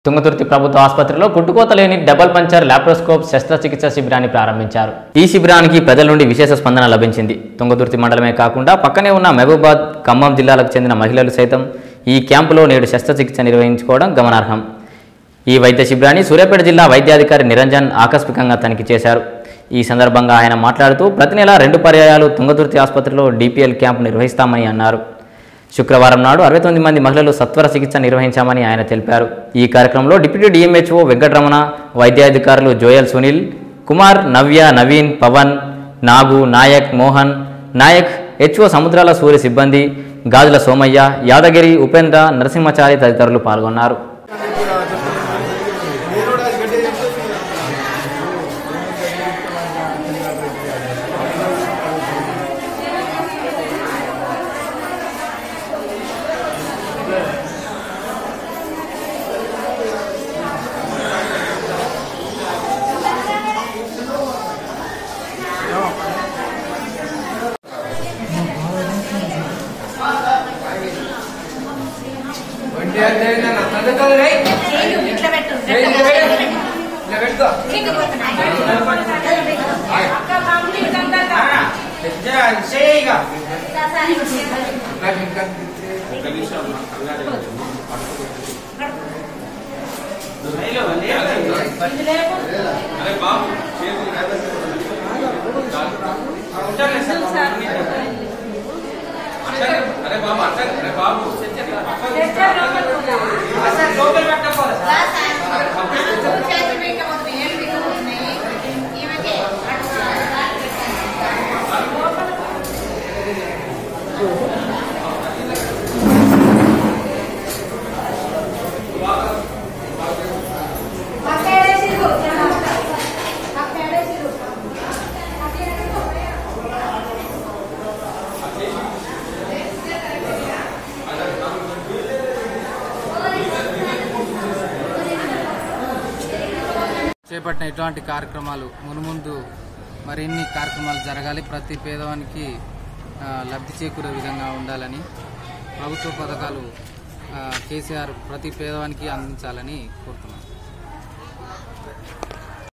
తుంగతుర్తి ప్రభుత్వ ఆసుపత్రిలో కుట్టుకోత లేని డబల్ పంచర్ లాప్రోస్కోప్ శస్త్రచికిత్స శిబిరాన్ని ప్రారంభించారు ఈ శిబిరానికి ప్రజల నుండి విశేష స్పందన లభించింది తుంగతుర్తి మండలమే కాకుండా పక్కనే ఉన్న మహబూబాద్ ఖమ్మం జిల్లాలకు చెందిన మహిళలు సైతం ఈ క్యాంపులో నేడు శస్త్రచికిత్స నిర్వహించుకోవడం గమనార్హం ఈ వైద్య శిబిరాన్ని సూర్యాపేట జిల్లా వైద్యాధికారి నిరంజన్ ఆకస్మికంగా తనిఖీ చేశారు ఈ సందర్భంగా ఆయన మాట్లాడుతూ ప్రతి నెల రెండు పర్యాయాలు తుంగతుర్తి ఆసుపత్రిలో డిపిఎల్ క్యాంప్ నిర్వహిస్తామని అన్నారు శుక్రవారం నాడు అరవై తొమ్మిది మంది మహిళలు సత్వర చికిత్స నిర్వహించామని ఆయన తెలిపారు ఈ కార్యక్రమంలో డిప్యూటీ డిఎంహెచ్ఓ వెంకటరమణ వైద్యాధికారులు జోయల్ సునీల్ కుమార్ నవ్య నవీన్ పవన్ నాగు నాయక్ మోహన్ నాయక్ హెచ్ఓ సముద్రాల సూర్య సిబ్బంది గాజుల సోమయ్య యాదగిరి ఉపేంద్ర నరసింహచారి తదితరులు పాల్గొన్నారు ఇట్లా పెట్టు అక్క మామూలు ఇదంతా చేపట్టిన ఇటువంటి కార్యక్రమాలు మునుముందు మరిన్ని కార్యక్రమాలు జరగాలి ప్రతి పేదవానికి ఆ, లబ్ధి చేకూరే విధంగా ఉండాలని ప్రభుత్వ పథకాలు ఆ, కేసీఆర్ ప్రతి పేదవానికి అందించాలని కోరుతున్నాను